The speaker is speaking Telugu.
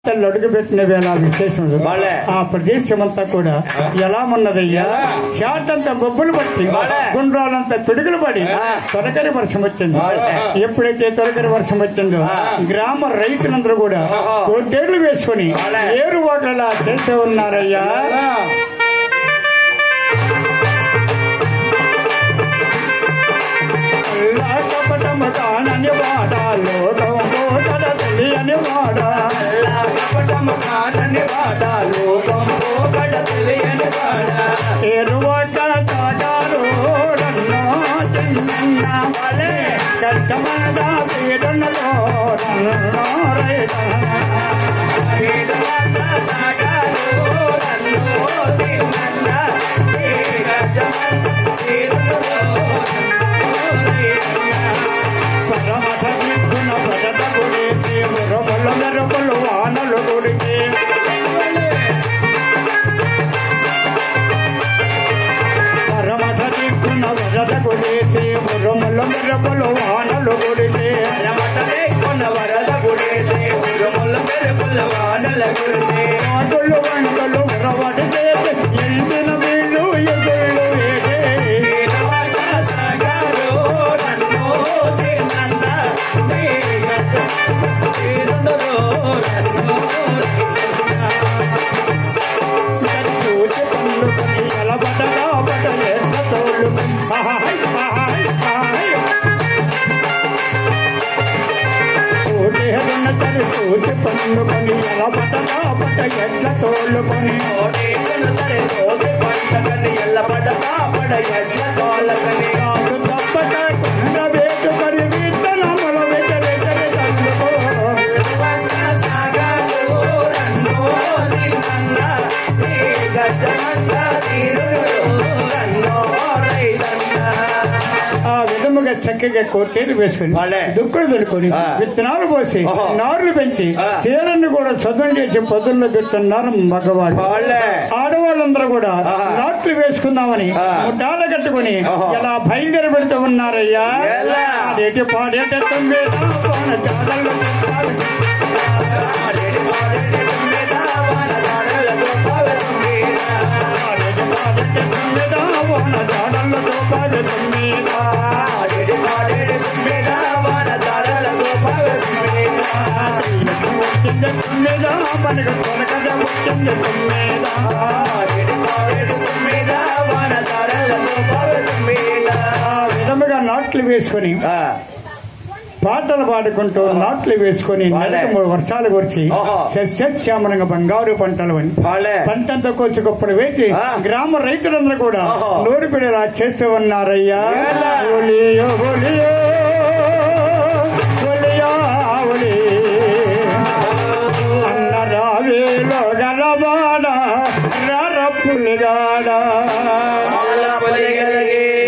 తల్లి అడుగుపెట్టిన వేళ విశేషం వాళ్ళే. ఆ ప్రదేశం అంతా కూడా ఎలా ఉన్నదయ్యా చాటంతా బొబ్బులు పట్టి వాళ్ళే. గుండ్రాలంతా పిడుగులు పడి ఆ. తొలకరి వర్షం వచ్చింది వాళ్ళే. ఎప్పుడైతే తొలకరి వర్షం వచ్చిందో గ్రామ రైతులందరూ కూడా ఓహో. కోటేళ్లు వేసుకుని వాళ్ళే. ఏరు ఓట్లలా చేస్తూ ఉన్నారయ్యా అల్లా కపటము కానని వాడ లోకం కోటల తెలియని వాడ అల్లా కపటము కానని వాడ లోకం పోకడ తెలియని వాడ ఏరువాట తాటారు రన్నో చిన్న వలే కష్టమద పీడనలో రన్నో రైతన వీరవాద సాగారు రన్నో తిన్నన్న వీరజమన్ వీరలో పరమథ దిక్కున పదట గుడిచి మురముల మెరుపులు వానలు గుడిచి పరమథ దిక్కున పదట గుడిచి మురముల మెరుపులు వానలు గుడిచి రమటలే కొన్న వరద గుడితే ఉరుముల మెరుపుల వానల గుడితే ఆటలు వంటలు ఉరవడి చేసి ఎండిన వీళ్ళు ఎగుళ్ళు ఏగే వీరవాద సాగారు రన్నో తిన్నన్న వీరలో రన్నో చూసి పండుకొని ఎలబడగా బట ఎన్న తోళ్ళు హాయ్ హాయ్ హాయ్ ఊరేరున్న తరి చూసి పండుకొని ఎలబడగా బట ఎన్న తోళ్ళుకొని కాదు తప్పక కొండ వేటు పడి విత్తనముల వెచ్చరెచ్చరి తల్లుకో ఆ విధముగా చక్కగా కోటేరు వేసుకుని వాళ్ళే. దుక్కులు దొరుకుని ఆ. విత్తనాలు పోసి ఓహో. నారులు పెంచి ఆ. చీరన్ని కూడా చదువు చేసి పొద్దుల్లో పెట్టున్నారు మగవాళ్ళు వాళ్ళే. ఆడవాళ్ళందరూ కూడా ఆహా. నాట్లు వేసుకుందామని ఆ. ముఠాలు కట్టుకుని ఓహో. ఇలా బయలుదేరి పెడుతూ ఉన్నారయ్యా ఎలా? పాడేటి పాడేట తొమ్మిద పోన జాడల్లో పెట్టాలి. పాడేటి పాడేట తొమ్మిద పోన జాడల్లో తోపాలి తొమ్మిద. ఇల్లు వచ్చింది తొమ్మిద మనకు తొలకడ వచ్చింది తొమ్మిద ఆ విధముగా నాట్లు వేసుకొని పాటలు పాడుకుంటూ నాట్లు వేసుకొని వాళ్ళే. నెలకు మూడు వర్షాలు కురిచి ఓహో. సస్యశ్యామలంగా బంగారు పంటలు అని పంటంతా కొంచెం గొప్పలు వేచి ఆ. గ్రామ రైతులందరూ కూడా ఓహో. నోరు పిడలా చేస్తూ ఉన్నారయ్యా ఎలా? ఒలియో, ఒలియో, ఒలియో, ఒలి. అన్న రావేలో గలవాడ రప్పులుగాడా పొలిగలగే